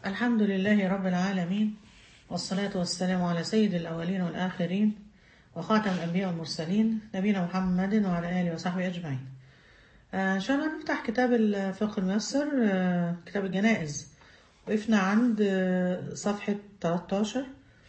الحمد لله رب العالمين والصلاة والسلام على سيد الأولين والآخرين وخاتم الأنبياء والمرسلين نبينا محمد وعلى آله وصحبه أجمعين آه، إن شاء الله نفتح كتاب الفقه الميسر آه، كتاب الجنائز وقفنا عند آه، صفحة 13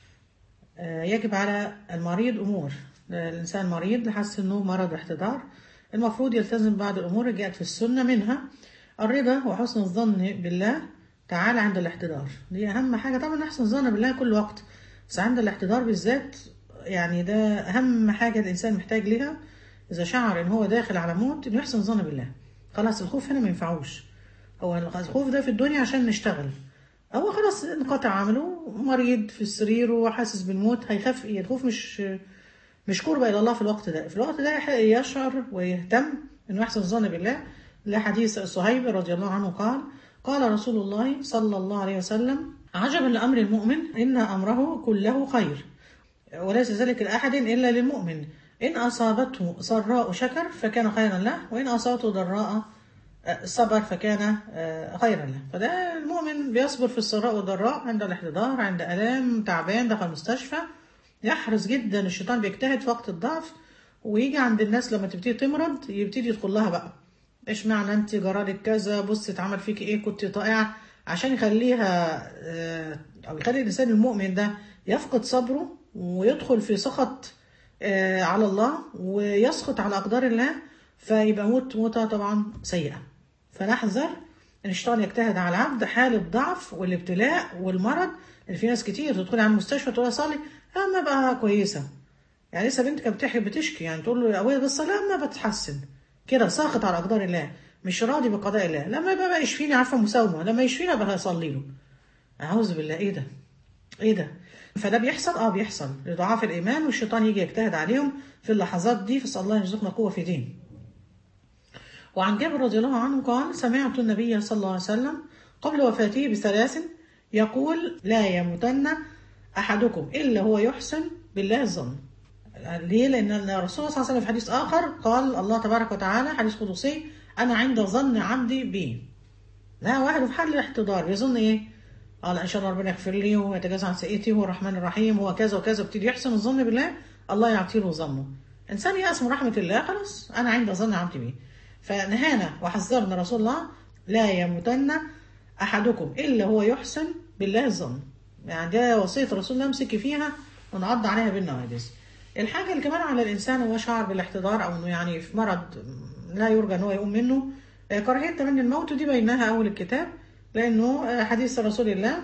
آه، يجب على المريض أمور الإنسان مريض حس إنه مرض احتضار المفروض يلتزم بعض الأمور اللي جاءت في السنة منها الرضا وحسن الظن بالله تعالى عند الاحتضار دي أهم حاجة طبعا نحسن الظن بالله كل وقت بس عند الاحتضار بالذات يعني ده أهم حاجة الإنسان محتاج ليها إذا شعر إن هو داخل على موت إنه يحسن الظن بالله خلاص الخوف هنا ما ينفعوش هو الخوف ده في الدنيا عشان نشتغل هو خلاص انقطع عمله مريض في السرير وحاسس بالموت هيخاف ايه الخوف مش مش قرب الى الله في الوقت ده في الوقت ده يشعر ويهتم انه يحسن الظن بالله لحديث صهيب رضي الله عنه قال قال رسول الله صلى الله عليه وسلم عجبا لامر المؤمن ان امره كله خير وليس ذلك لاحد الا للمؤمن ان اصابته سراء شكر فكان خيرا له وان اصابته ضراء صبر فكان خيرا له فده المؤمن بيصبر في السراء والضراء عند الاحتضار عند الام تعبان دخل المستشفى يحرص جدا الشيطان بيجتهد في وقت الضعف ويجي عند الناس لما تبتدي تمرض يبتدي يدخل لها بقى ايش معنى انت جرالك كذا بص اتعمل فيك ايه كنت طائعه عشان يخليها او يخلي الانسان المؤمن ده يفقد صبره ويدخل في سخط على الله ويسخط على اقدار الله فيبقى موت موتة طبعا سيئه فنحذر ان الشيطان يجتهد على العبد حال الضعف والابتلاء والمرض اللي في ناس كتير تدخل على المستشفى تقول صلي اما بقى كويسه يعني لسه بنتك بتحكي بتشكي يعني تقول له يا ابويا بس لا ما بتحسن كده ساخط على اقدار الله مش راضي بقضاء الله لما يبقى بقى يشفيني عارفه مساومه لما يشفيني بقى هصلي له اعوذ بالله ايه ده ايه ده فده بيحصل اه بيحصل لضعاف الايمان والشيطان يجي يجتهد عليهم في اللحظات دي فاسال الله يرزقنا قوه في دين وعن جابر رضي الله عنه قال سمعت النبي صلى الله عليه وسلم قبل وفاته بثلاث يقول لا يموتن أحدكم إلا هو يحسن بالله الظن ليه؟ لأن الرسول صلى الله عليه وسلم في حديث آخر قال الله تبارك وتعالى حديث قدسي أنا عند ظن عبدي بي لا واحد في حال الاحتضار بيظن إيه؟ قال إن شاء الله ربنا يغفر لي ويتجاوز عن سيئتي هو الرحمن الرحيم هو كذا وكذا وابتدي يحسن الظن بالله الله يعطي له ظنه إنسان يأس من رحمة الله خلاص أنا عند ظن عبدي بي فنهانا وحذرنا رسول الله لا يموتن أحدكم إلا هو يحسن بالله الظن يعني ده وصية رسول الله امسكي فيها ونعض عليها بالنواجذ الحاجة اللي كمان على الإنسان هو شعر بالاحتضار أو إنه يعني في مرض لا يرجى إن هو يقوم منه كراهية تمني الموت ودي بيناها أول الكتاب لأنه حديث رسول الله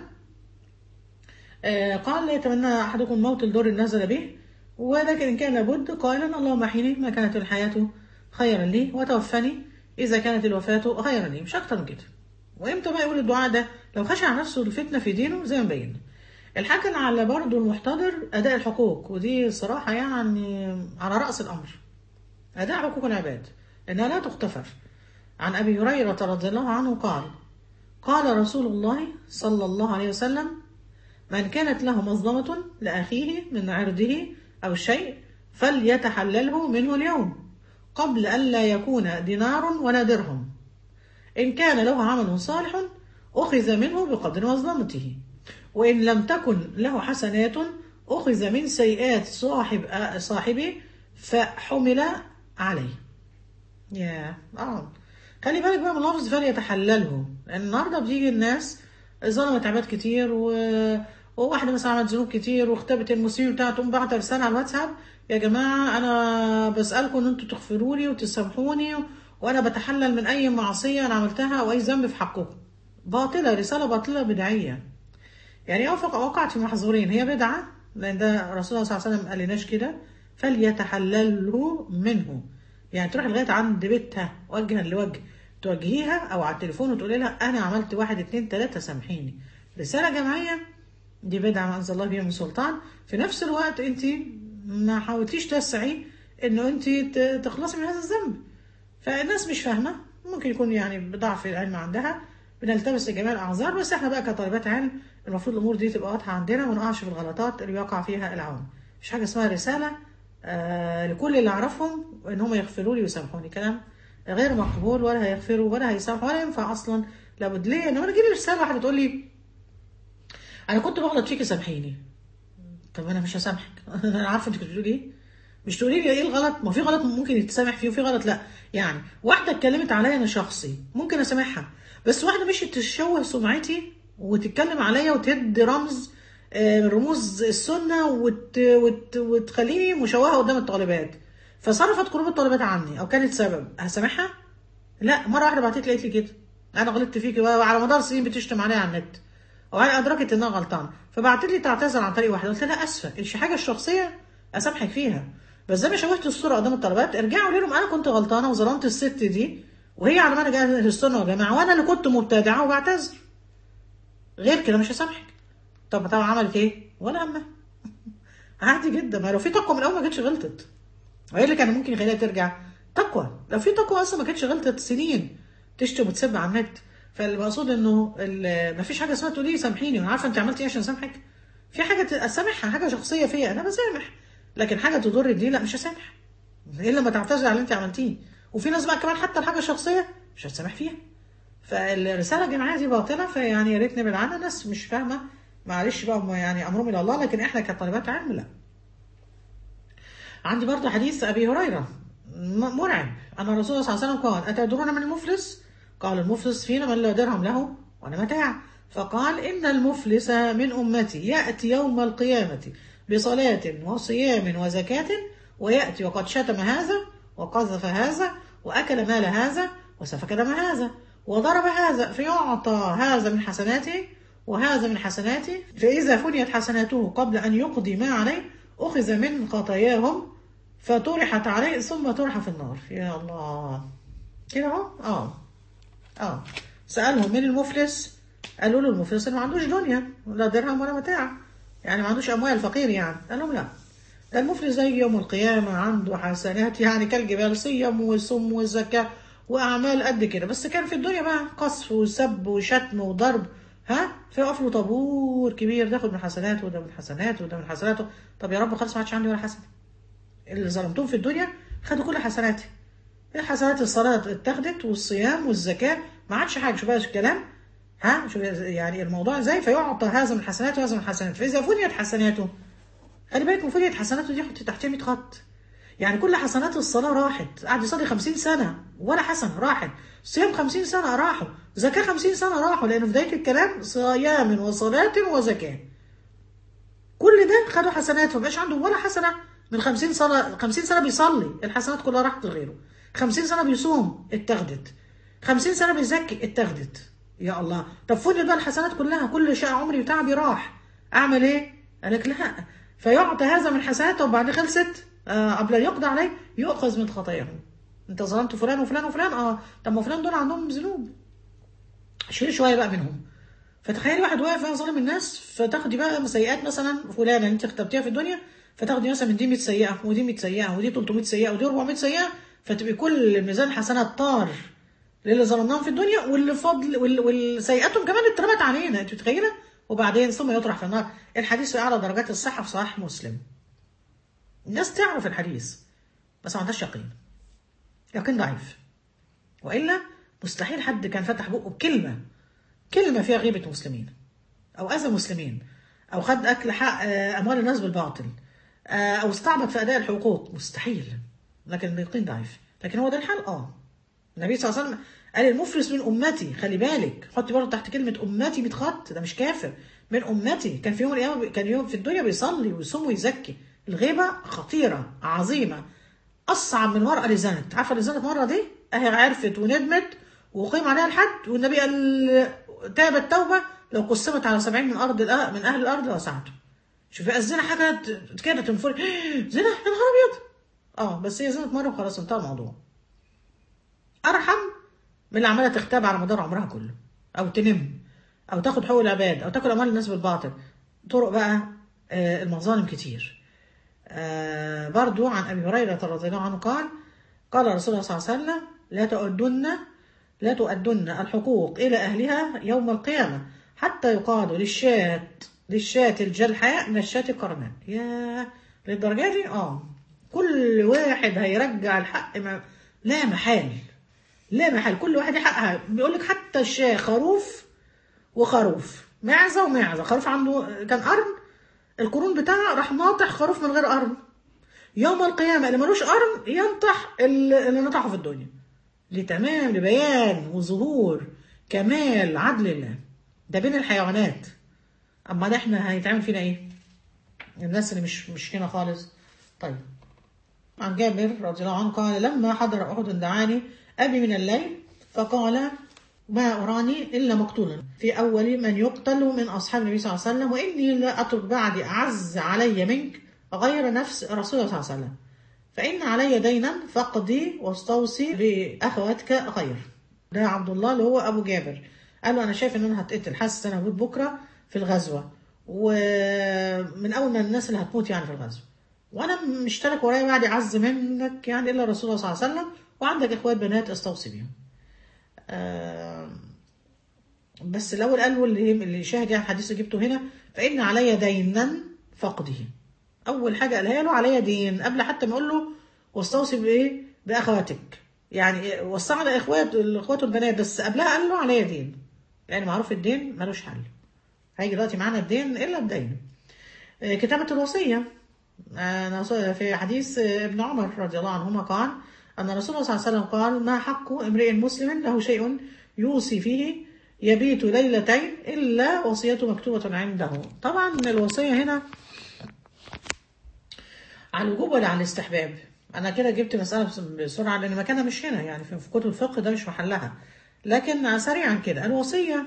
قال لا يتمنى أحدكم الموت الدور نزل به ولكن إن كان لابد قائلا اللهم أحيني ما كانت الحياة خيرا لي وتوفني إذا كانت الوفاة خيرا لي مش أكتر من كده وإمتى بقى يقول الدعاء ده لو خشع نفسه الفتنة في دينه زي ما بين الحاجة اللي على برضه المحتضر أداء الحقوق ودي صراحة يعني على رأس الأمر أداء حقوق العباد إنها لا تغتفر عن أبي هريرة رضي الله عنه قال قال رسول الله صلى الله عليه وسلم من كانت له مظلمة لأخيه من عرضه أو شيء فليتحلله منه اليوم قبل ألا يكون دينار ولا درهم إن كان له عمل صالح أخذ منه بقدر مظلمته وإن لم تكن له حسنات أخذ من سيئات صاحب صاحبه فحمل عليه يا آه خلي بالك بقى من لفظ فليتحلله لأن النهارده بتيجي الناس ظلمت عباد كتير و... وواحدة مثلا عملت ذنوب كتير واختبت المسلمين بتاعها تقوم بعت رسالة على الواتساب يا جماعة أنا بسألكم إن أنتوا تغفروا لي وتسامحوني وأنا بتحلل من أي معصية أنا عملتها أو أي ذنب في حقكم باطلة رسالة باطلة بدعية يعني وقعت في محظورين هي بدعة لأن ده رسول الله صلى الله عليه وسلم قال لناش كده فليتحلله منه يعني تروح لغاية عند بيتها وجها لوجه توجهيها أو على التليفون وتقولي لها أنا عملت واحد اتنين تلاتة سامحيني رسالة جماعية دي بدعة ما أنزل الله بها من سلطان في نفس الوقت أنت ما حاولتيش تسعي إنه أنت تخلصي من هذا الذنب فالناس مش فاهمة ممكن يكون يعني بضعف العلم عندها بنلتمس لجميع الأعذار بس احنا بقى كطالبات علم المفروض الأمور دي تبقى واضحة عندنا وما نقعش في الغلطات اللي بيقع فيها العوام مش حاجة اسمها رسالة آه لكل اللي أعرفهم إن هم يغفروا لي ويسامحوني كلام غير مقبول ولا هيغفروا ولا هيسامحوا ولا ينفع أصلا لابد ليه إن أنا أجيب رسالة واحدة تقول لي انا كنت بغلط فيكي سامحيني طب انا مش هسامحك انا عارفه انت كنت بتقولي ايه مش تقولي لي ايه الغلط ما في غلط ممكن يتسامح فيه وفي غلط لا يعني واحده اتكلمت عليا انا شخصي ممكن اسامحها بس واحده مشيت تشوه سمعتي وتتكلم عليا وتدي رمز آه، رموز السنه وت... وت... وتخليني مشوهه قدام الطالبات فصرفت قلوب الطالبات عني او كانت سبب هسامحها لا مره واحده بعتت لي قالت لي كده انا غلطت فيكي وعلى مدار سنين بتشتم عليا على النت وبعدين ادركت انها غلطانه فبعتت لي تعتذر عن طريق واحده قلت لها اسفه الحاجه الشخصيه اسامحك فيها بس زي ما شوهت الصوره قدام الطلبات ارجعوا قولوا لهم انا كنت غلطانه وظلمت الست دي وهي على ما انا جايه السنه والجماعه وانا اللي كنت مبتدعه وبعتذر غير كده مش هسامحك طب طبعا عملت ايه ولا همها عادي جدا ما لو في تقوى من الاول ما كانتش غلطت وايه اللي كان ممكن يخليها ترجع تقوى لو في تقوى اصلا ما كانتش غلطت سنين تشتم وتسب على النت فالمقصود انه ما فيش حاجه اسمها تقولي لي سامحيني وانا عارفه انت عملتي ايه عشان اسامحك في حاجه اسامحها حاجه شخصيه فيا انا بسامح لكن حاجه تضر دي لا مش هسامح الا لما تعتذر على اللي انت عملتيه وفي ناس بقى كمان حتى الحاجه الشخصيه مش هتسامح فيها فالرساله الجماعيه دي باطله فيعني يا ريت نبعد عنها ناس مش فاهمه معلش بقى هم يعني امرهم الى الله لكن احنا كطالبات علم لا عندي برضه حديث ابي هريره م- مرعب ان الرسول صلى الله عليه وسلم قال اتدرون من المفلس قال المفلس فينا من لا درهم له ولا متاع فقال ان المفلس من امتي ياتي يوم القيامه بصلاه وصيام وزكاه وياتي وقد شتم هذا وقذف هذا واكل مال هذا وسفك دم هذا وضرب هذا فيعطى هذا من حسناته وهذا من حسناته فإذا فنيت حسناته قبل أن يقضي ما عليه أخذ من خطاياهم فطرحت عليه ثم طرح في النار يا الله كده اهو اه اه سألهم من المفلس قالوا له المفلس اللي ما عندوش دنيا ولا درهم ولا متاع يعني ما عندوش أموال فقير يعني قال لهم لا ده المفلس زي يوم القيامة عنده حسنات يعني كالجبال صيام وصوم وزكاة وأعمال قد كده بس كان في الدنيا بقى قصف وسب وشتم وضرب ها فيقف له طابور كبير تاخد من حسناته وده من حسناته وده من حسناته طب يا رب خلاص ما عادش عندي ولا حسنه اللي ظلمتهم في الدنيا خدوا كل حسناتي حسنات الصلاة اتخذت والصيام والزكاة ما عادش حاجة شوف بقى الكلام ها شوف يعني الموضوع ازاي فيعطى هذا من حسناته وهذا من حسناته فإذا فنيت حسناته خلي بالك من فنيت حسناته دي حط تحتها 100 خط يعني كل حسنات الصلاة راحت قعد يصلي 50 سنة ولا حسنة راحت صيام 50 سنة راحوا زكاة 50 سنة راحوا لأنه في بداية الكلام صيام وصلاة وزكاة كل ده خدوا حسنات فمبقاش عنده ولا حسنة من 50 سنة 50 سنة بيصلي الحسنات كلها راحت لغيره 50 سنة بيصوم اتاخدت 50 سنة بيزكي اتاخدت يا الله طب فضل بقى الحسنات كلها كل شيء عمري وتعبي راح اعمل ايه؟ قال لك لا فيعطى هذا من حسناته وبعد خلصت آه قبل ان يقضى عليه يؤخذ من خطاياهم انت ظلمت فلان وفلان وفلان اه طب ما فلان دول عندهم ذنوب شيل شويه بقى منهم فتخيلي واحد واقف بقى ظالم الناس فتاخدي بقى سيئات مثلا فلانه انت اخترتيها في الدنيا فتاخدي مثلا من دي 100 سيئه ودي 100 سيئه ودي 300 سيئه ودي 400 سيئه فتبقي كل ميزان حسنات طار للي ظلمناهم في الدنيا واللي فضل وال- والسيئاتهم كمان اترمت علينا انت متخيله وبعدين ثم يطرح في النار الحديث في اعلى درجات الصحه في صحيح مسلم الناس تعرف الحديث بس ما عندهاش يقين يقين ضعيف والا مستحيل حد كان فتح بقه بكلمه كلمه فيها غيبه مسلمين او اذى مسلمين او خد اكل حق آه، اموال الناس بالباطل آه، او استعبط في اداء الحقوق مستحيل لكن اليقين ضعيف لكن هو ده الحال اه النبي صلى الله عليه وسلم قال المفلس من امتي خلي بالك حطي برضه تحت كلمه امتي 100 خط ده مش كافر من امتي كان في يوم من الايام كان يوم في الدنيا بيصلي ويصوم ويزكي الغيبه خطيره عظيمه اصعب من المراه اللي زنت عارفه اللي زنت مره دي اهي عرفت وندمت وقيم عليها الحد والنبي قال تابت توبه لو قسمت على 70 من ارض الأ- من اهل الارض لوسعته شوفي الزنا حاجه ت- كده تنفر زنا يا نهار ابيض اه بس هي زنت مره وخلاص انتهى الموضوع ارحم من اللي عماله تغتاب على مدار عمرها كله او تنم او تاخد حقوق العباد او تاكل اموال الناس بالباطل طرق بقى آه، المظالم كتير آه، برضو عن ابي هريره رضي الله عنه قال قال رسول الله صلى الله عليه وسلم لا تؤدن لا تؤدن الحقوق الى اهلها يوم القيامه حتى يقال للشاة للشاة الجلحاء من الشاة القرناء يا للدرجه دي اه كل واحد هيرجع الحق ما لا محال لا محال كل واحد حقها بيقول لك حتى الشاة خروف وخروف معزه ومعزه خروف عنده كان قرن القرون بتاعه راح ناطح خروف من غير قرن يوم القيامه اللي ملوش قرن ينطح اللي اللي نطحه في الدنيا لتمام لبيان وظهور كمال عدل الله ده بين الحيوانات اما ده احنا هيتعمل فينا ايه الناس اللي مش مش هنا خالص طيب عن جابر رضي الله عنه قال لما حضر أحد دعاني أبي من الليل فقال ما أراني إلا مقتولا في أول من يقتل من أصحاب النبي صلى الله عليه وسلم وإني لا أترك بعدي أعز علي منك غير نفس رسول الله صلى الله عليه وسلم فإن علي دينا فاقضي واستوصي بأخواتك خير ده عبد الله اللي هو أبو جابر قال له أنا شايف إن أنا هتقتل حاسس إن أنا هموت بكرة في الغزوة ومن أول من الناس اللي هتموت يعني في الغزوة وانا مشترك ورايا بعد عز منك يعني الا الرسول صلى الله عليه وسلم وعندك اخوات بنات استوصي بيهم آه بس الاول قال له اللي اللي شاهد يعني الحديث اللي جبته هنا فان علي دينا فقده اول حاجه قالها له علي دين قبل حتى ما اقول له واستوصي بايه باخواتك يعني وصى على اخوات اخواته البنات بس قبلها قال له علي دين يعني معروف الدين ملوش حل هيجي دلوقتي معانا الدين الا الدين آه كتابه الوصيه أنا في حديث ابن عمر رضي الله عنهما قال أن رسول الله صلى الله عليه وسلم قال ما حق امرئ مسلم له شيء يوصي فيه يبيت ليلتين إلا وصيته مكتوبة عنده طبعا الوصية هنا على الوجوب ولا على الاستحباب أنا كده جبت مسألة بسرعة لأن مكانها مش هنا يعني في كتب الفقه ده مش محلها لكن سريعا كده الوصية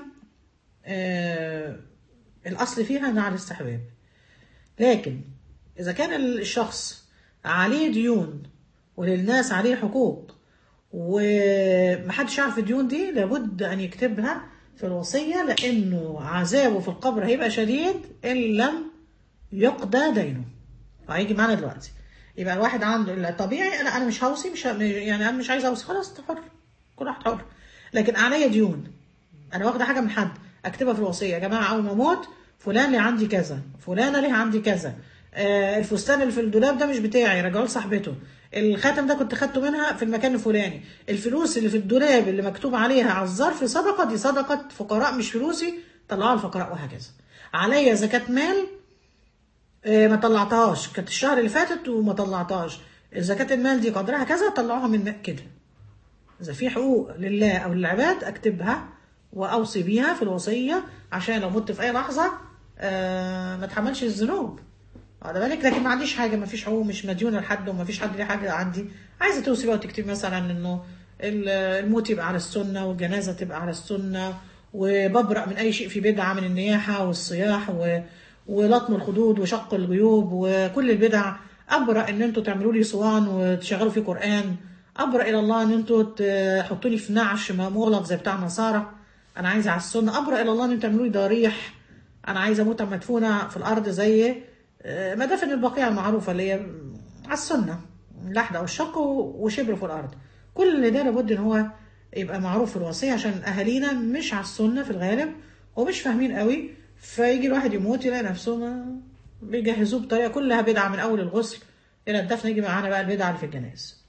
آه الأصل فيها أنها على الاستحباب لكن إذا كان الشخص عليه ديون وللناس عليه حقوق ومحدش يعرف الديون دي لابد أن يكتبها في الوصية لأنه عذابه في القبر هيبقى شديد إن لم يقضى دينه وهيجي معانا دلوقتي يبقى الواحد عنده الطبيعي أنا أنا مش هوصي مش يعني أنا مش عايز أوصي خلاص أنت حر كل واحد حر لكن عليا ديون أنا واخدة حاجة من حد أكتبها في الوصية يا جماعة أول ما أموت فلان لي عندي كذا فلانة ليها عندي كذا آه الفستان اللي في الدولاب ده مش بتاعي رجعوه لصاحبته الخاتم ده كنت خدته منها في المكان الفلاني الفلوس اللي في الدولاب اللي مكتوب عليها على الظرف صدقه دي صدقه فقراء مش فلوسي طلعوها الفقراء وهكذا عليا زكاه مال آه ما طلعتهاش كانت الشهر اللي فاتت وما طلعتهاش زكاه المال دي قدرها كذا طلعوها من كده اذا في حقوق لله او للعباد اكتبها واوصي بيها في الوصيه عشان لو مت في اي لحظه آه ما اتحملش الذنوب واخد بالك لكن ما عنديش حاجه ما فيش حقوق مش مديونه لحد وما فيش حد ليه حاجه عندي عايزه توصي بقى وتكتبي مثلا انه الموت يبقى على السنه والجنازه تبقى على السنه وببرأ من اي شيء في بدعه من النياحه والصياح و... ولطم الخدود وشق الجيوب وكل البدع ابرأ ان انتوا تعملوا لي صوان وتشغلوا فيه قران ابرأ الى الله ان انتوا تحطوني في نعش مغلق زي بتاع النصارى انا عايزه على السنه ابرأ الى الله ان انتوا تعملوا لي ضريح انا عايزه اموت مدفونه في الارض زي مدافن البقيع المعروفة اللي هي على السنة لحد أو الشق وشبر في الأرض كل ده لابد إن هو يبقى معروف في الوصية عشان أهالينا مش على السنة في الغالب ومش فاهمين قوي فيجي الواحد يموت يلاقي نفسه ما بيجهزوه بطريقة كلها بدعة من أول الغسل إلى الدفن يجي معانا بقى البدعة اللي في الجنائز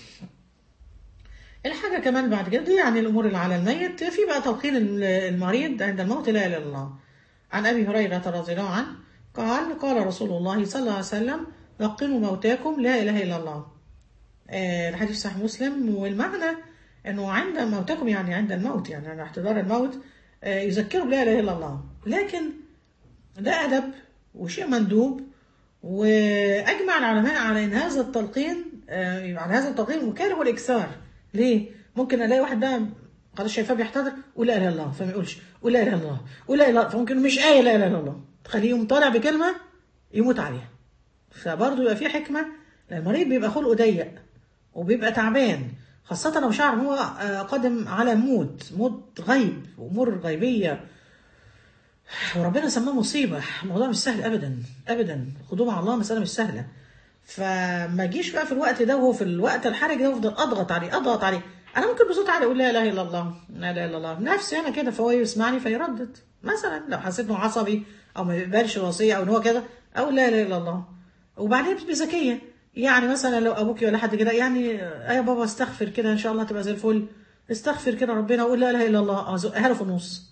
الحاجة كمان بعد كده دي يعني الأمور اللي على الميت في بقى تلقين المريض عند الموت لا إله إلا الله عن أبي هريرة رضي الله عنه قال قال رسول الله صلى الله عليه وسلم لقنوا موتاكم لا اله الا الله آه الحديث صحيح مسلم والمعنى انه عند موتاكم يعني عند الموت يعني عند احتضار الموت آه يذكروا بلا اله الا الله لكن ده ادب وشيء مندوب واجمع العلماء على ان هذا التلقين آه على هذا التلقين مكاره الاكثار ليه؟ ممكن الاقي واحد ده خلاص شايفاه بيحتضر قول لا اله الا الله فما يقولش قول لا اله الا الله قول لا اله فممكن مش ايه لا اله الا الله تخليه يقوم طالع بكلمه يموت عليها فبرضه يبقى في حكمه المريض بيبقى خلقه ضيق وبيبقى تعبان خاصة لو شعر هو قادم على موت موت غيب أمور غيبية وربنا سماه مصيبة الموضوع مش سهل أبدا أبدا الخضوع مع الله مسألة مش سهلة فما جيش بقى في الوقت ده وهو في الوقت الحرج ده وافضل اضغط عليه اضغط عليه انا ممكن بصوت عالي اقول لا اله الا الله لا اله الا الله نفسي انا كده فهو يسمعني فيردد مثلا لو حسيت انه عصبي او ما بيقبلش الوصيه او ان هو كده اقول لا اله الا الله وبعدين بتبقي ذكيه يعني مثلا لو ابوكي ولا حد كده يعني يا بابا استغفر كده ان شاء الله تبقى زي الفل استغفر كده ربنا وقول لا اله الا الله ازقها له في النص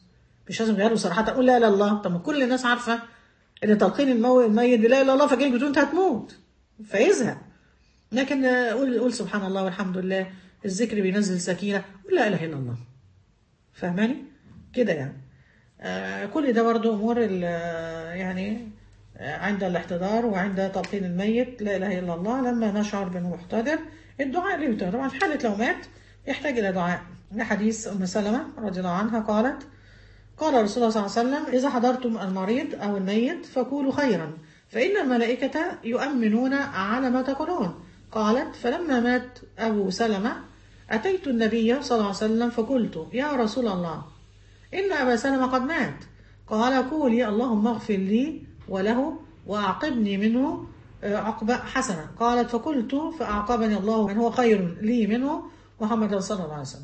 مش لازم يغيروا صراحه قول لا اله الا الله طب ما كل الناس عارفه ان تلقين المو- الميت بلا اله الا الله فجاي بتقول انت هتموت فيزهق لكن آه، قول قول سبحان الله والحمد لله الذكر بينزل سكينه قول لا اله الا الله فاهماني كده يعني آه كل ده برضو امور ال- آه، يعني آه، عند الاحتضار وعند تلقين الميت لا اله الا الله لما نشعر بانه محتضر الدعاء ليه يتم. طبعا في حاله لو مات يحتاج الى دعاء لحديث ام سلمه رضي الله عنها قالت قال رسول الله صلى الله عليه وسلم إذا حضرتم المريض أو الميت فقولوا خيرا فإن الملائكة يؤمنون على ما تقولون قالت فلما مات أبو سلمة أتيت النبي صلى الله عليه وسلم فقلت يا رسول الله إن أبا سلمة قد مات قال قولي اللهم اغفر لي وله وأعقبني منه آه، عقبة حسنة قالت فقلت فأعقبني الله من هو خير لي منه محمد صلى الله عليه وسلم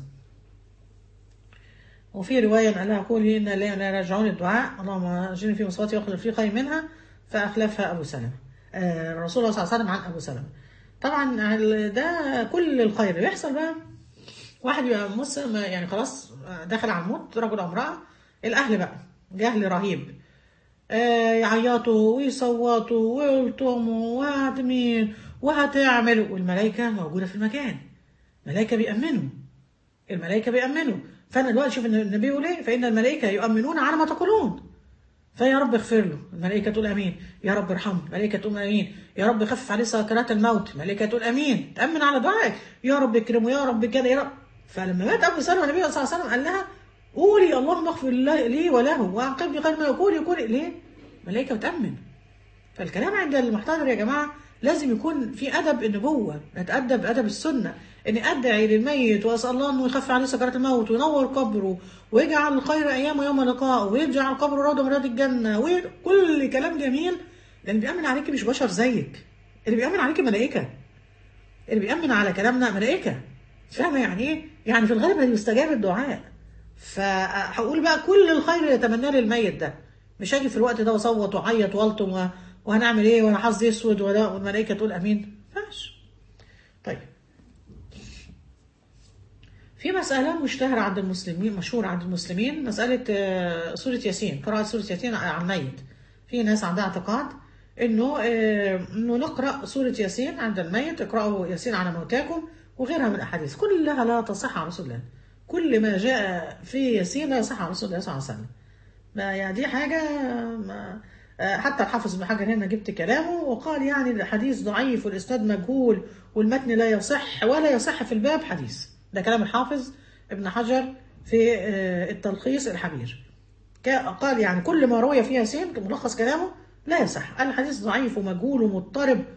وفي رواية قال لها قولي إن لا راجعون الدعاء اللهم اجرني في مصيبتي واخلف لي خير منها فأخلفها أبو سلمة آه، الرسول صلى الله عليه وسلم عن أبو سلمة طبعا ال- ده كل الخير اللي بيحصل بقى واحد يبقى مسلم يعني خلاص دخل على الموت رجل أو امرأة الأهل بقى جهل رهيب آه، يعيطوا ويصوتوا ويلطموا وهتمين وهتعمل والملائكة موجودة في المكان ملائكة بيأمنوا الملائكة بيأمنوا فأنا دلوقتي شوف إن النبي يقول إيه فإن الملائكة يؤمنون على ما تقولون فيا رب اغفر له الملائكة تقول أمين يا رب ارحمه الملائكة تقول أمين يا رب خفف عليه سكرات الموت الملائكة تقول أمين تأمن على دعائك يا رب اكرمه يا رب كده يا رب فلما مات أبو سلمة النبي صلى الله عليه وسلم قال لها قولي اللهم اغفر لي لي وله وأعقبني خير ما يقول يقول ليه؟ الملائكة بتأمن فالكلام عند المحتضر يا جماعة لازم يكون في أدب النبوة نتأدب بأدب السنة إني أدعي للميت وأسأل الله إنه يخفف عليه سكرات الموت وينور قبره ويجعل خير أيامه يوم لقائه ويجعل قبره روضة من رياض الجنة وكل كلام جميل لأن بيأمن عليك مش بشر زيك اللي بيأمن عليك ملائكة اللي بيأمن على كلامنا ملائكة فاهمة يعني إيه؟ يعني في الغالب هيستجاب الدعاء فهقول بقى كل الخير اللي يتمناه للميت ده مش هاجي في الوقت ده واصوت واعيط والطم و- وهنعمل ايه وانا حظي اسود ولا والملائكه تقول امين ماشي طيب في مسألة مشتهرة عند المسلمين مشهورة عند المسلمين مسألة آه، سورة ياسين قراءة سورة ياسين على الميت في ناس عندها اعتقاد انه آه، انه نقرأ سورة ياسين عند الميت اقرأوا ياسين على موتاكم وغيرها من الأحاديث كلها لا تصح عن رسول الله كل ما جاء في ياسين لا يصح عن رسول الله صلى الله عليه وسلم ما يعني دي حاجة ما آه، حتى الحافظ بن حجر هنا جبت كلامه وقال يعني الحديث ضعيف والإسناد مجهول والمتن لا يصح ولا يصح في الباب حديث ده كلام الحافظ ابن حجر في آه، التلخيص الحبير كا- قال يعني كل ما روي فيها سين ملخص كلامه لا يصح قال الحديث ضعيف ومجهول ومضطرب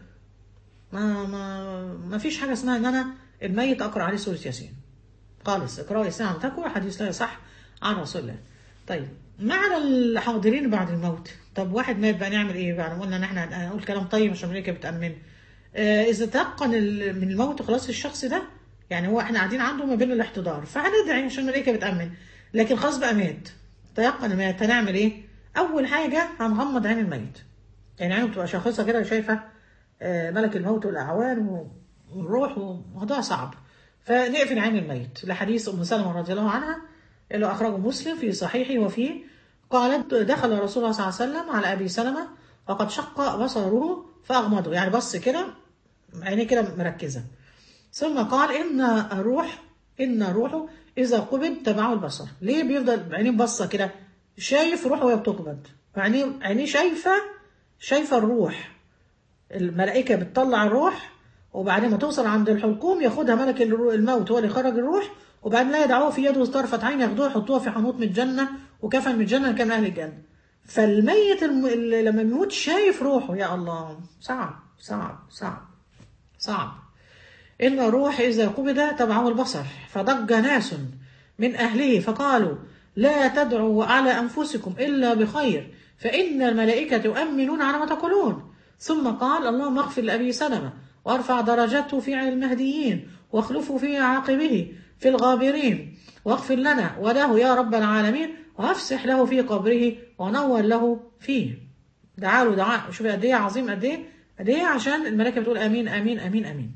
ما ما ما فيش حاجة اسمها ان انا الميت اقرا عليه سورة ياسين خالص اقرأوا ياسين عن تقوى حديث لا يصح عن رسول الله طيب معنى الحاضرين بعد الموت طب واحد مات بقى نعمل ايه بقى قلنا ان احنا هنقول كلام طيب عشان الملائكه بتامن آه اذا تيقن ال- من الموت خلاص الشخص ده يعني هو احنا قاعدين عنده ما بين الاحتضار فهندعي عشان الملائكه بتامن لكن خلاص بقى مات تيقن مات هنعمل ايه اول حاجه هنغمض عين الميت يعني عينه بتبقى شاخصه كده شايفه آه، ملك الموت والاعوان والروح وموضوع صعب فنقفل عين الميت لحديث ام سلمه رضي الله عنها اللي اخرجه مسلم في صحيحه وفيه قالت دخل رسول الله صلى الله عليه وسلم على ابي سلمه وقد شق بصره فاغمضه يعني بص كده عينيه كده مركزه ثم قال ان الروح ان الروح اذا قبض تبعه البصر ليه بيفضل عينيه بصه كده شايف روحه وهي بتقبض عينيه عينيه شايفه شايفه الروح الملائكه بتطلع الروح وبعدين ما توصل عند الحلقوم ياخدها ملك الرو- الموت هو اللي يخرج الروح وبعدين لا يدعوه في يده طرفة عين ياخدوها يحطوها في حنوط من الجنة وكفن من الجنة كان أهل الجنة فالميت الم... اللي لما بيموت شايف روحه يا الله صعب صعب صعب صعب إن الروح إذا قبض تبعه البصر فضج ناس من أهله فقالوا لا تدعوا على أنفسكم إلا بخير فإن الملائكة يؤمنون على ما تقولون ثم قال اللهم اغفر لأبي سلمة وارفع درجته في المهديين واخلفه في عاقبه في الغابرين واغفر لنا وله يا رب العالمين وافسح له في قبره ونور له فيه دعا له دعاء شوف قد ايه عظيم قد ايه قد ايه عشان الملائكه بتقول امين امين امين امين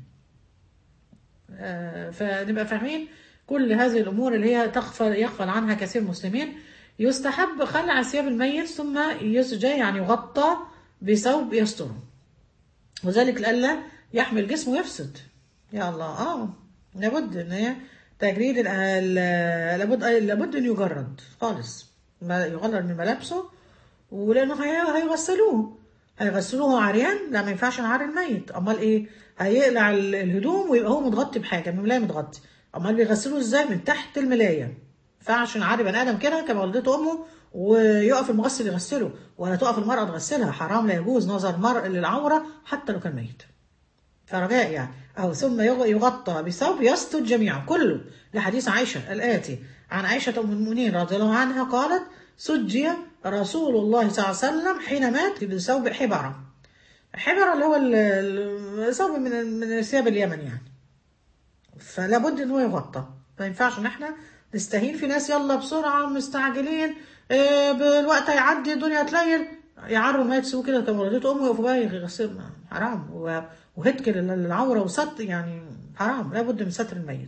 آه، فنبقى فاهمين كل هذه الامور اللي هي تغفل يغفل عنها كثير من المسلمين يستحب خلع ثياب الميت ثم يسجى يعني يغطى بثوب يستره وذلك لئلا يحمل جسمه يفسد يا الله اه لابد ان هي تجريد ال- ال- لابد لابد ان يجرد خالص ما يغرد من ملابسه ولانه هي- هيغسلوه هيغسلوه عريان لا ما ينفعش نعري الميت امال ايه هيقلع ال- الهدوم ويبقى هو متغطي بحاجه من ملايه متغطي امال بيغسلوه ازاي من تحت الملايه ما ينفعش نعري بني ادم كده كما ولدته امه ويقف المغسل يغسله ولا تقف المراه تغسلها حرام لا يجوز نظر المرء للعوره حتى لو كان ميت فرجاء يعني أو ثم يغ- يغطى بثوب يستر جميعا كله لحديث عائشة الآتي عن عائشة أم المؤمنين رضي الله عنها قالت سجي رسول الله صلى الله عليه وسلم حين مات بثوب حبرة حبرة اللي هو ال- ال- الثوب من من ثياب اليمن يعني فلا بد ان هو يغطى ما ينفعش ان احنا نستهين في ناس يلا بسرعه مستعجلين إيه بالوقت هيعدي الدنيا هتليل يعروا ما يتسووا كده كما ولدته امه يقفوا بقى يغسلوا حرام و- وهتك العوره وست يعني حرام لابد من ستر الميت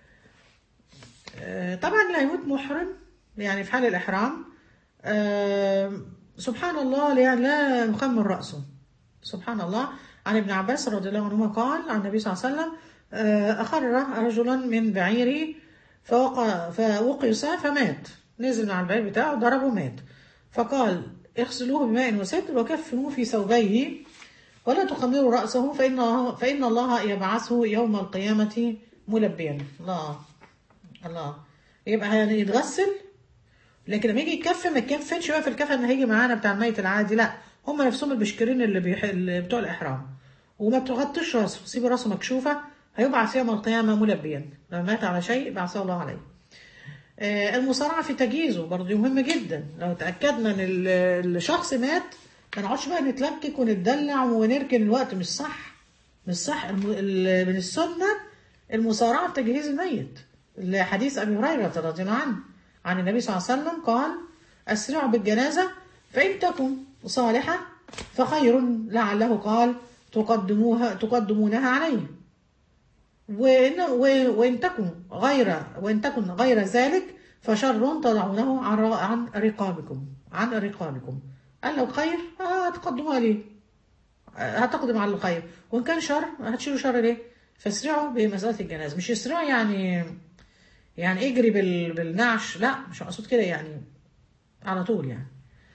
آه، طبعا اللي هيموت محرم يعني في حال الإحرام آه، سبحان الله يعني لا نخمر رأسه سبحان الله عن ابن عباس رضي الله عنهما قال عن النبي صلى الله عليه وسلم آه، أخر رجلا من بعيره فوقع فوقص فمات نزل من على البعير بتاعه ضربه مات فقال اغسلوه بماء وستر وكفنوه في ثوبيه ولا تخمروا رأسه فإن, فإن الله يبعثه يوم القيامة ملبيا الله الله يبقى يعني يتغسل لكن لما يجي يكفن ما يكفنش بقى في الكفن اللي هيجي معانا بتاع الميت العادي لا هم نفسهم البشكرين اللي, بيح... اللي بتوع الإحرام وما تغطيش راسه سيب راسه مكشوفة هيبعث يوم القيامة ملبيا لما مات على شيء بعثه الله عليه آه، المصارعة في تجهيزه برضه مهم جدا لو تأكدنا ان ال- الشخص مات ما نقعدش بقى نتلكك ونتدلع ونركن الوقت مش صح مش صح الم- ال- من السنة المصارعة في تجهيز الميت لحديث أبي هريرة رضي الله عنه عن النبي صلى الله عليه وسلم قال أسرعوا بالجنازة فإن تكن صالحة فخير لعله قال تقدموها تقدمونها عليه وإن, و- وإن تكن غير وإن تكن غير ذلك فشر تضعونه عن ر- عن رقابكم عن رقابكم قال لو خير آه، هتقدموها ليه آه، هتقدم على الخير وإن كان شر هتشيلوا شر ليه فاسرعوا بمسألة الجنازة مش اسرعوا يعني يعني اجري بال... بالنعش لا مش مقصود كده يعني على طول يعني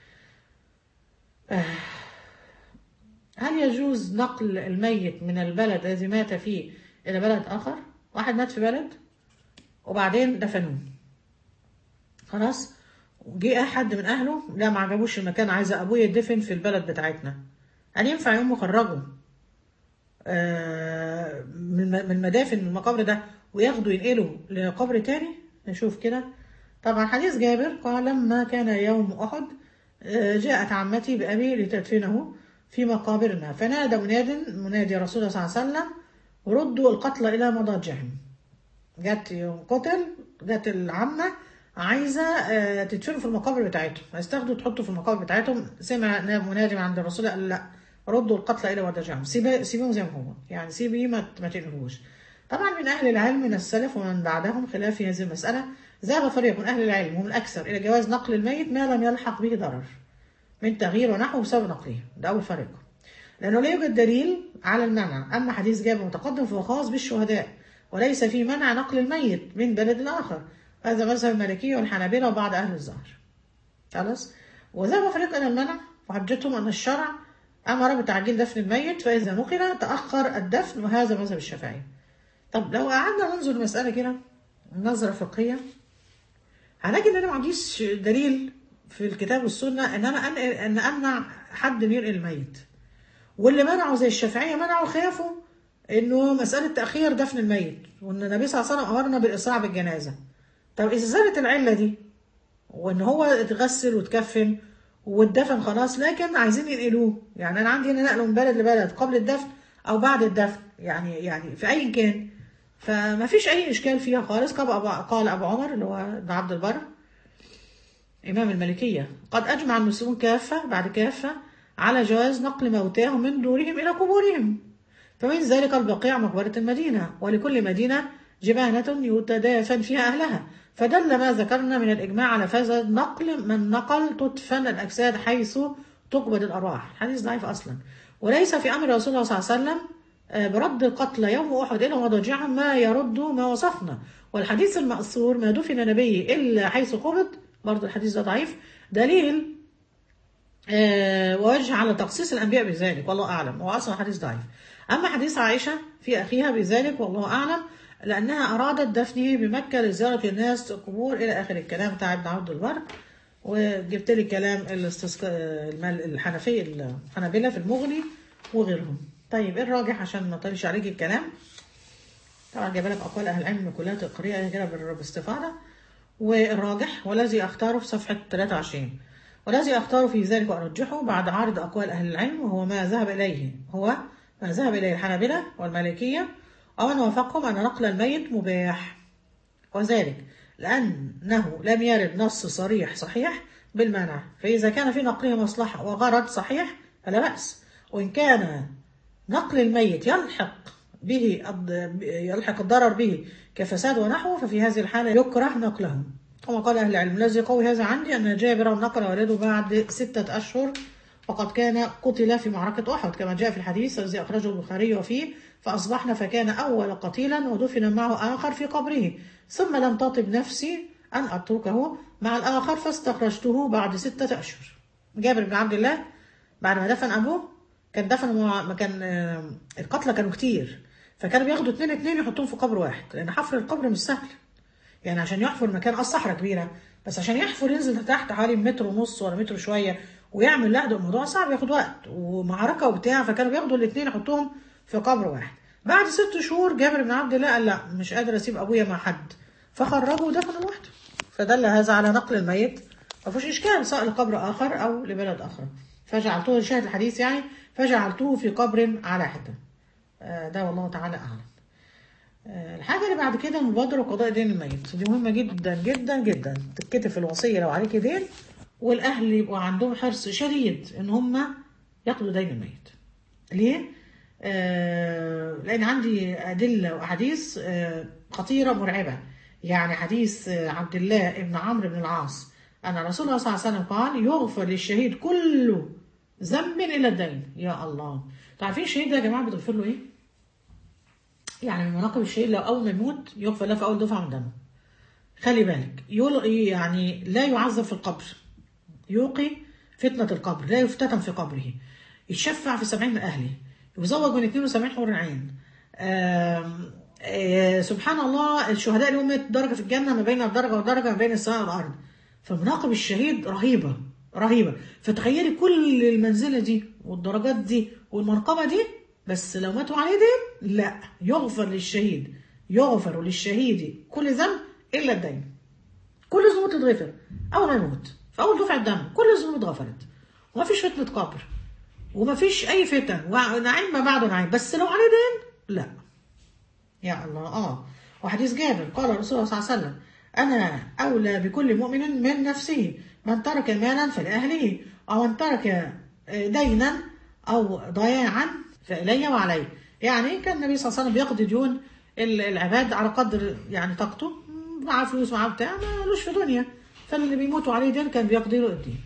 آه. هل يجوز نقل الميت من البلد الذي مات فيه إلى بلد آخر واحد مات في بلد وبعدين دفنوه خلاص جه أحد من أهله لا ما عجبوش المكان عايز أبويا يدفن في البلد بتاعتنا هل ينفع يوم يخرجوا آه، من من مدافن المقابر ده وياخدوا ينقلوا لقبر تاني نشوف كده طبعا حديث جابر قال لما كان يوم أحد آه، جاءت عمتي بأبي لتدفنه في مقابرنا فنادى مناد منادي رسول الله صلى الله عليه وسلم ردوا القتل إلى مضاجعهم جت يوم قتل جت العمة عايزة آه، تدفنوا في المقابر بتاعتهم هيستاخدوا تحطوا في المقابر بتاعتهم سمع منادي من عند الرسول قال لا ردوا القتل إلى مضاجعهم سيبه- سيبوهم زي ما هو يعني سيبيه ما ما تنهوش طبعا من أهل العلم من السلف ومن بعدهم خلاف في هذه المسألة ذهب فريق من أهل العلم ومن الأكثر إلى جواز نقل الميت ما لم يلحق به ضرر من تغيير ونحو بسبب نقله ده أول فريق لأنه لا يوجد دليل على المنع أما حديث جابر متقدم فهو خاص بالشهداء وليس في منع نقل الميت من بلد لآخر هذا مذهب المالكية والحنابلة وبعض أهل الظهر خلاص وذهب فريق إلى المنع وحجتهم أن الشرع أمر بتعجيل دفن الميت فإذا نقل تأخر الدفن وهذا مذهب الشافعي طب لو قعدنا ننظر المسألة كده نظرة فقهية هنجد إن أنا ما عنديش دليل في الكتاب والسنة إن أنا أنقل إن أمنع حد من ينقل الميت واللي منعوا زي الشافعية منعوا خافوا إنه مسألة تأخير دفن الميت وإن النبي صلى الله عليه وسلم أمرنا بالإسراع بالجنازة طب إذا زالت العلة دي وإن هو اتغسل واتكفن واتدفن خلاص لكن عايزين ينقلوه يعني أنا عندي هنا نقله من بلد لبلد قبل الدفن أو بعد الدفن يعني يعني في أي كان فما فيش أي إشكال فيها خالص قال أبو, قال أبو عمر اللي هو ابن عبد البر إمام الملكية قد أجمع المسلمون كافة بعد كافة على جواز نقل موتاهم من دورهم إلى قبورهم فمن ذلك البقيع مقبرة المدينة ولكل مدينة جبانة يتدافن فيها أهلها فدل ما ذكرنا من الإجماع على فساد نقل من نقل تدفن الأجساد حيث تقبض الأرواح الحديث ضعيف أصلا وليس في أمر رسول الله صلى الله عليه وسلم آه، برد القتلى يوم أحد إلى مضاجعهم ما يرد ما وصفنا والحديث المأثور ما دفن نبي إلا حيث قبض برضه الحديث ده ضعيف دليل آه، ووجه على تخصيص الأنبياء بذلك والله أعلم هو أصلا حديث ضعيف أما حديث عائشة في أخيها بذلك والله أعلم لأنها أرادت دفنه بمكة لزيارة الناس القبور إلى آخر الكلام بتاع ابن عبد البر وجبت لي كلام الاستسق... المال- الحنفية الحنابلة في المغني وغيرهم طيب ايه الراجح عشان ما اطولش عليك الكلام طبعا جايبه لك اقوال اهل العلم كلها تقريها كده بال- باستفاضه والراجح والذي اختاره في صفحه 23 والذي اختاره في ذلك وارجحه بعد عرض اقوال اهل العلم وهو ما ذهب اليه هو ما ذهب اليه الحنابله والمالكيه ومن وافقهم ان نقل الميت مباح وذلك لأنه لم يرد نص صريح صحيح بالمنع فإذا كان في نقله مصلحة وغرض صحيح فلا بأس وإن كان نقل الميت يلحق به الض- يلحق الضرر به كفساد ونحوه ففي هذه الحالة يكره نقله كما قال أهل العلم الذي يقوي هذا عندي أن جابر نقل والده بعد ستة أشهر وقد كان قتل في معركة أحد كما جاء في الحديث الذي أخرجه البخاري وفيه فأصبحنا فكان أول قتيلا ودفن معه آخر في قبره ثم لم تطب نفسي أن أتركه مع الآخر فاستخرجته بعد ستة أشهر جابر بن عبد الله بعد ما دفن أبوه كان دفن مع... ما كان آه، القتلى كانوا كتير فكانوا بياخدوا اتنين اتنين يحطوهم في قبر واحد لأن حفر القبر مش سهل يعني عشان يحفر مكان اه صحراء كبيره بس عشان يحفر ينزل تحت حوالي متر ونص ولا متر شويه ويعمل لا ده الموضوع صعب ياخد وقت ومعركه وبتاع فكانوا بياخدوا الاثنين يحطوهم في قبر واحد بعد ست شهور جابر بن عبد الله قال لا مش قادر اسيب ابويا مع حد فخرجه ودفنه لوحده فدل هذا على نقل الميت ما فيهوش اشكال سواء لقبر اخر او لبلد اخر فجعلته شاهد الحديث يعني فجعلته في قبر على حده آه، ده والله تعالى اعلم آه، الحاجة اللي بعد كده مبادرة قضاء دين الميت دي مهمة جدا جدا جدا تتكتب في الوصية لو عليك دين والأهل يبقوا عندهم حرص شديد إن هم يقضوا دين الميت ليه؟ آه لأن عندي أدلة وأحاديث آه خطيرة مرعبة يعني حديث آه عبد الله بن عمرو بن العاص أن رسول الله صلى الله عليه وسلم قال يغفر للشهيد كل ذنب إلا الدين يا الله تعرفين الشهيد ده يا جماعة بتغفر له إيه؟ يعني من مناقب الشهيد لو اول ما يموت يغفر له في اول دفعه من دمه خلي بالك يل... يعني لا يعذب في القبر يوقي فتنة القبر لا يفتتن في قبره يتشفع في سبعين من أهله يزوج من 72 حور عين آم، آه، سبحان الله الشهداء لهم 100 درجة في الجنة ما بين الدرجة والدرجة ما بين السماء والأرض فمناقب الشهيد رهيبة رهيبة فتخيلي كل المنزلة دي والدرجات دي والمنقبة دي بس لو ماتوا عليه دين لا يغفر للشهيد يغفر للشهيد كل ذنب إلا الدين كل الذنوب تتغفر اول ما يموت في اول دفعه دم كل الذنوب اتغفرت وما فيش فتنه قبر وما فيش اي فتن ونعيم ما بعده نعيم بس لو عليه دين لا يا الله اه وحديث جابر قال الرسول صلى الله عليه وسلم انا اولى بكل مؤمن من نفسه من ترك مالا فلاهله او من ترك دينا او ضياعا فالي وعلي يعني كان النبي صلى الله عليه وسلم بيقضي ديون العباد على قدر يعني طاقته معاه فلوس معاه بتاع مالوش في دنيا فاللي بيموتوا عليه دين كان بيقضي له الدين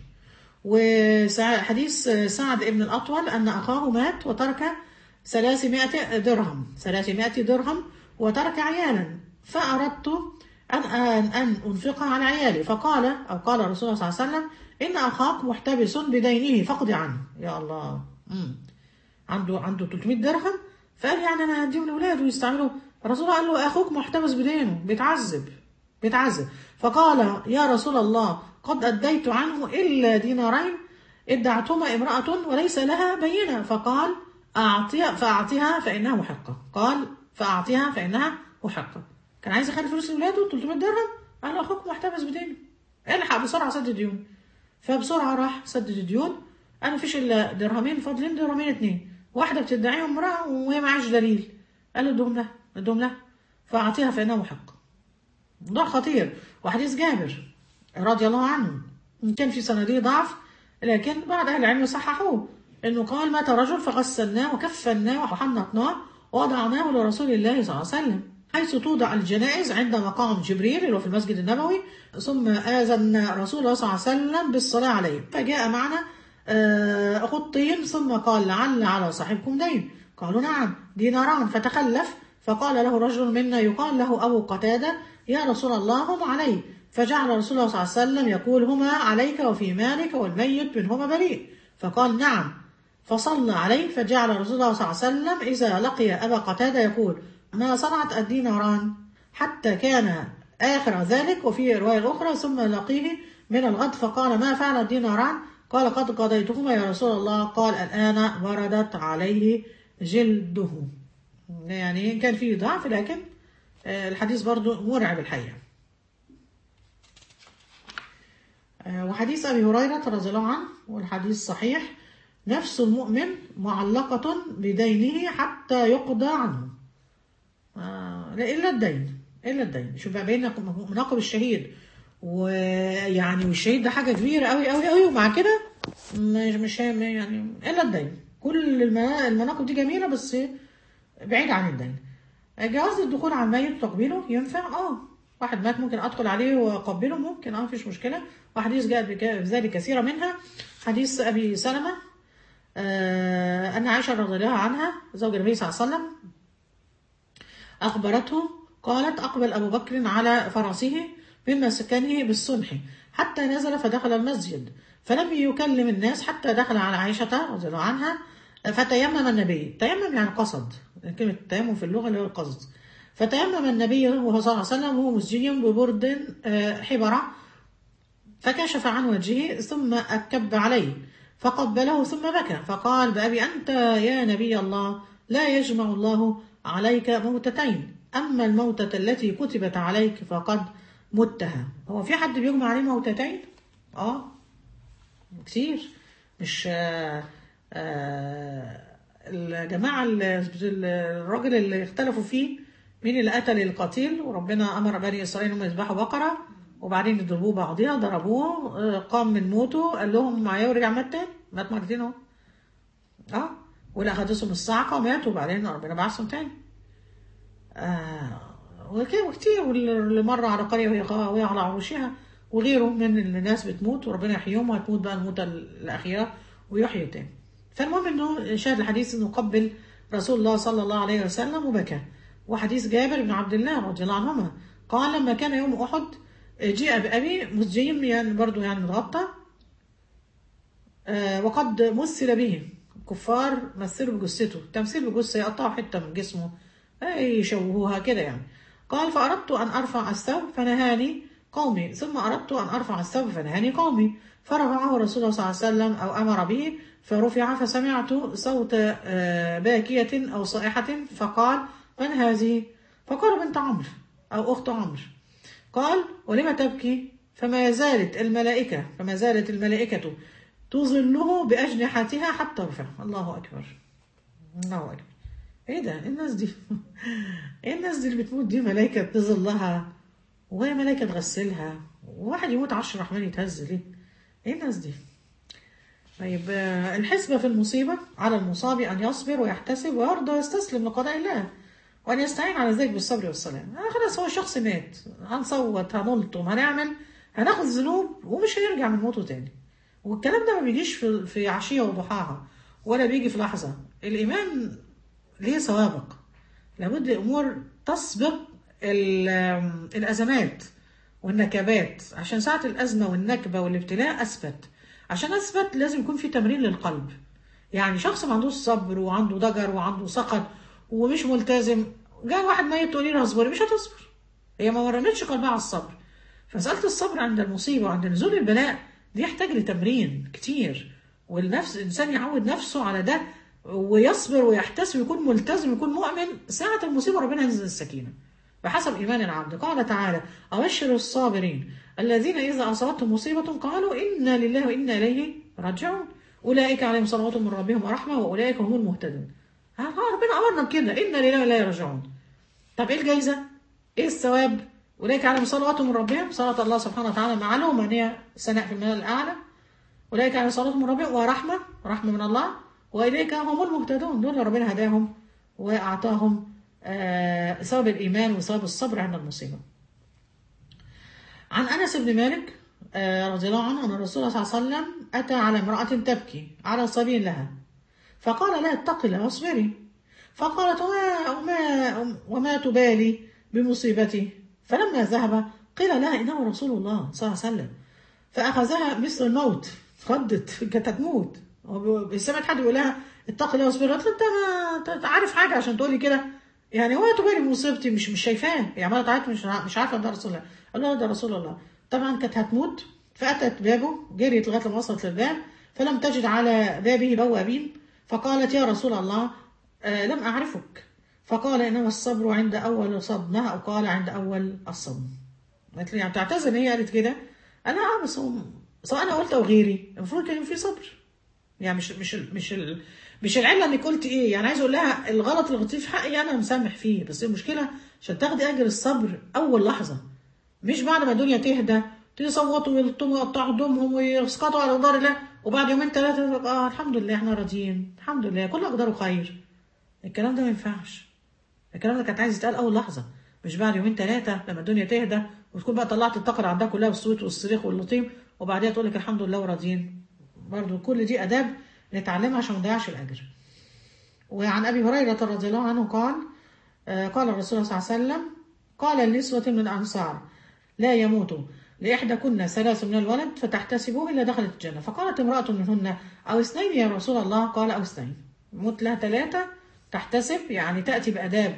وحديث سعد ابن الأطول أن أخاه مات وترك ثلاثمائة درهم ثلاثمائة درهم وترك عيالا فأردت أن, أن, أن أنفقها على عيالي فقال أو قال رسول الله صلى الله عليه وسلم إن أخاك محتبس بدينه فقد عنه يا الله مم. عنده عنده 300 درهم فقال يعني أنا هديهم لأولاده ويستعملوا الرسول قال له أخوك محتبس بدينه بيتعذب بيتعذب فقال يا رسول الله قد أديت عنه إلا دينارين ادعتهما امرأة وليس لها بينة فقال أعطيها فأعطيها فإنها محقة قال فأعطيها فإنها محقة كان عايز يخلي فلوس لولاده 300 درهم قال له أخوك محتبس بدينه الحق بسرعة سدد الديون فبسرعة راح سدد الديون أنا مفيش إلا درهمين فاضلين درهمين اتنين واحدة بتدعيهم امرأة وهي معاش دليل قال له ادهم لها ادهم لها فأعطيها فإنها محقة موضوع خطير وحديث جابر رضي الله عنه إن كان في سنديه ضعف لكن بعض أهل العلم صححوه إنه قال مات رجل فغسلناه وكفناه وحنطناه ووضعناه لرسول الله صلى الله عليه وسلم حيث توضع الجنائز عند مقام جبريل اللي هو في المسجد النبوي ثم آذن رسول الله صلى الله عليه وسلم بالصلاة عليه فجاء معنا آه، أخو الطين ثم قال لعل على صاحبكم دين قالوا نعم ديناران فتخلف فقال له رجل منا يقال له أبو قتادة يا رسول الله هم علي فجعل رسول الله صلى الله عليه وسلم يقول هما عليك وفي مالك والميت منهما بريء فقال نعم فصلى عليه فجعل رسول الله صلى الله عليه وسلم إذا لقي أبا قتادة يقول ما صنعت الديناران حتى كان آخر ذلك وفي رواية أخرى ثم لقيه من الغد فقال ما فعل الديناران قال قد قضيتهما يا رسول الله قال الآن وردت عليه جلده يعني كان فيه ضعف لكن آه، الحديث برضو مرعب الحقيقة آه، وحديث أبي هريرة رضي الله عنه والحديث صحيح نفس المؤمن معلقة بدينه حتى يقضى عنه آه، لا إلا الدين إلا الدين شوف بقى بين مناقب الشهيد ويعني والشهيد ده حاجة كبيرة أوي أوي أوي ومع كده مش مش يعني إلا الدين كل المنا- المناقب دي جميلة بس بعيد عن الدين جواز الدخول على الميت تقبيله ينفع اه واحد مات ممكن ادخل عليه واقبله ممكن اه مفيش مشكله وحديث جاء بك- بذلك كثيره منها حديث ابي سلمه آه ان عائشه رضي الله عنها زوج النبي صلى الله عليه وسلم أخبرته قالت أقبل أبو بكر على فرسه من مسكنه بالصلح حتى نزل فدخل المسجد فلم يكلم الناس حتى دخل على عائشة رضي الله عنها فتيمم النبي تيمم يعني قصد كلمة التيمم في اللغة اللي هو القصد فتيمم النبي وهو صلى الله عليه وسلم وهو مسجي ببرد آه، حبرة فكشف عن وجهه ثم أكب عليه فقبله ثم بكى فقال بأبي أنت يا نبي الله لا يجمع الله عليك موتتين أما الموتة التي كتبت عليك فقد متها هو في حد بيجمع عليه موتتين؟ آه كتير مش آه آه الجماعة ال- الراجل اللي اختلفوا فيه مين اللي قتل القتيل وربنا أمر بني إسرائيل إنهم يذبحوا بقرة وبعدين يضربوه بعضيها ضربوه آه، قام من موته قال لهم معايا ورجع مات تاني مات مرتين اهو اه واللي أخدتهم الصعقة وماتوا وبعدين ربنا بعثهم تاني آه وك- وكتير واللي مر على قرية وهي خاوية على عروشها وغيره من الناس بتموت وربنا يحييهم وهتموت بقى الموتة الأخيرة ويحيوا تاني فالمهم انه شاهد الحديث انه قبل رسول الله صلى الله عليه وسلم وبكى وحديث جابر بن عبد الله رضي الله عنهما قال لما كان يوم احد جيء بأبي مسجين يعني برضو يعني متغطى آه، وقد مثل به كفار مثلوا بجثته تمثيل بجثة يقطعوا حتة من جسمه آه، يشوهوها كده يعني قال فأردت أن أرفع الثوب فنهاني قومي ثم أردت أن أرفع الثوب فنهاني قومي فرفعه رسول الله صلى الله عليه وسلم أو أمر به فرفع فسمعت صوت آه، باكية أو صائحة فقال من هذه؟ فقال بنت عمرو أو أخت عمرو قال ولم تبكي فما زالت الملائكة فما زالت الملائكة تظله بأجنحتها حتى رفع الله أكبر الله أكبر إيه ده إيه الناس دي إيه الناس دي اللي بتموت دي ملائكة تظلها وهي ملائكة تغسلها وواحد يموت عشر رحمن يتهز ليه إيه الناس دي طيب آه، الحسبة في المصيبة على المصاب أن يصبر ويحتسب ويرضى ويستسلم لقضاء الله وأن يستعين على ذلك بالصبر والسلام آه خلاص هو شخص مات هنصوت هنلطم هنعمل هناخد ذنوب ومش هيرجع من موته تاني والكلام ده ما بيجيش في في عشية وضحاها ولا بيجي في لحظة الإيمان ليه سوابق لابد أمور تسبق ال- الأزمات والنكبات عشان ساعة الأزمة والنكبة والابتلاء أثبت عشان أثبت لازم يكون في تمرين للقلب يعني شخص ما عندوش صبر وعنده ضجر وعنده سخط ومش ملتزم جاء واحد ميت تقولي له اصبري مش هتصبر هي ما مرنتش قلبها على الصبر فمسألة الصبر عند المصيبة وعند نزول البلاء دي يحتاج لتمرين كتير والنفس الإنسان يعود نفسه على ده ويصبر ويحتسب ويكون ملتزم ويكون مؤمن ساعة المصيبة ربنا ينزل السكينة بحسب إيمان العبد قال تعالى أبشر الصابرين الذين إذا أصابتهم مصيبة قالوا إنا لله وإنا إليه راجعون أولئك عليهم صلوات من ربهم ورحمة وأولئك هم المهتدون ها ربنا أمرنا بكده إنا لله وإنا راجعون طب إيه الجايزة؟ إيه الثواب؟ أولئك عليهم صلوات من ربهم صلاة الله سبحانه وتعالى معلوم أن هي سناء في المال الأعلى أولئك عليهم صلوات من ربهم ورحمة رحمة من الله وإليك هم المهتدون دول ربنا هداهم وأعطاهم آه، ثواب الإيمان وثواب الصبر عند المصيبة عن أنس بن مالك آه، رضي الله عنه أن الرسول صلى الله عليه وسلم أتى على امرأة تبكي على صبي لها فقال لها اتق الله واصبري فقالت وما, وما, وما تبالي بمصيبتي فلما ذهب قيل لها إنه رسول الله صلى الله عليه وسلم فأخذها مثل الموت خدت كانت هتموت سمعت حد يقول لها اتقي الله واصبري قالت له انت ما انت عارف حاجه عشان تقولي كده يعني هو تبالي بمصيبتي مش مش شايفاه هي عماله تعيط مش مش عارفه ده رسول الله قال لها ده رسول الله طبعا كانت هتموت فاتت بابه جريت لغايه لما وصلت للباب فلم تجد على بابه بوابين فقالت يا رسول الله آه لم اعرفك فقال انما الصبر عند اول صدمه او قال عند اول الصدمه قالت لي يعني تعتذر ان هي قالت كده انا اه بس هو- سواء انا قلت او غيري المفروض كان في صبر يعني مش مش ال- مش ال- مش العله انك قلت ايه يعني عايز اقول لها الغلط اللي غلطتيه في حقي انا مسامح فيه بس المشكله عشان تاخدي اجر الصبر اول لحظه مش بعد ما الدنيا تهدى تصوتوا ويلطموا ويقطعوا هدومهم ويسقطوا على دار الله وبعد يومين ثلاثه اه الحمد لله احنا راضيين الحمد لله كل اقداره خير الكلام ده ما ينفعش الكلام ده كانت عايز يتقال اول لحظه مش بعد يومين ثلاثه لما الدنيا تهدى وتكون بقى طلعت الطاقه اللي عندها كلها بالصوت والصريخ واللطيم وبعدها تقول لك الحمد لله وراضيين برضو كل دي اداب نتعلمها عشان ما نضيعش الاجر وعن ابي هريره رضي الله عنه قال آه، قال الرسول صلى الله عليه وسلم قال لنسوة من الأنصار لا يموت لإحدىكن ثلاث من الولد فتحتسبوه إلا دخلت الجنة فقالت امرأة منهن أو اثنين يا رسول الله قال أو اثنين موت لها ثلاثة تحتسب يعني تأتي بأداب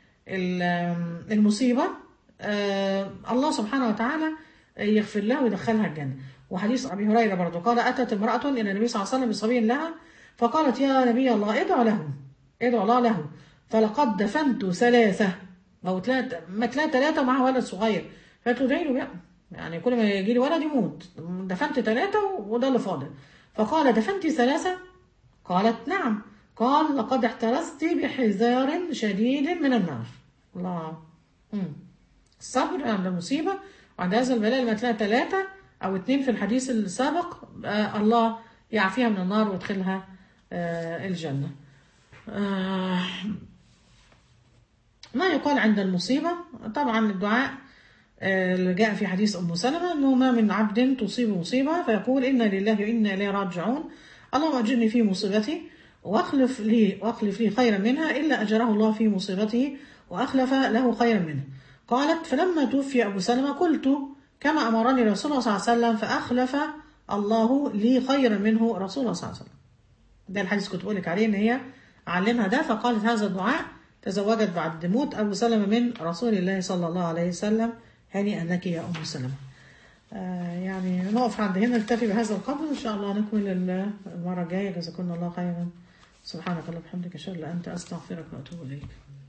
ال- المصيبة آه، الله سبحانه وتعالى يغفر لها ويدخلها الجنة وحديث أبي هريرة برضو قال أتت امرأة إلى النبي صلى الله عليه وسلم بصبي لها فقالت يا نبي الله ادع له ادع الله له فلقد دفنت ثلاثة أو ثلاثة ما تلاقي ثلاثة معاه ولد صغير فتدعي له بقى يعني كل ما يجي لي ولد يموت دفنت ثلاثة وده اللي فاضل فقال دفنت ثلاثة قالت نعم قال لقد احترست بحذار شديد من النار الله مم. الصبر عند المصيبة وعند هذا البلاء لما تلاقي ثلاثة أو اتنين في الحديث السابق آه الله يعافيها من النار ويدخلها آه الجنة آه ما يقال عند المصيبة طبعا الدعاء آه، اللي جاء في حديث أم سلمة أنه ما من عبد تصيب مصيبة فيقول إنا لله وإنا إليه راجعون اللهم أجرني في مصيبتي واخلف لي واخلف لي خيرا منها إلا أجره الله في مصيبته وأخلف له خيرا منها قالت فلما توفي أبو سلمة قلت كما أمرني رسول الله صلى الله عليه وسلم فأخلف الله لي خيرا منه رسول الله صلى الله عليه وسلم ده الحديث كنت بقولك عليه ان هي علمها ده فقالت هذا الدعاء تزوجت بعد موت ابو سلمة من رسول الله صلى الله عليه وسلم هنيئا لك يا ام سلمة آه يعني نقف عند هنا نكتفي بهذا القدر ان شاء الله نكمل ال- المرة الجاية جزاكم الله خيرا سبحانك اللهم وبحمدك اشهد ان لا اله الا انت استغفرك واتوب اليك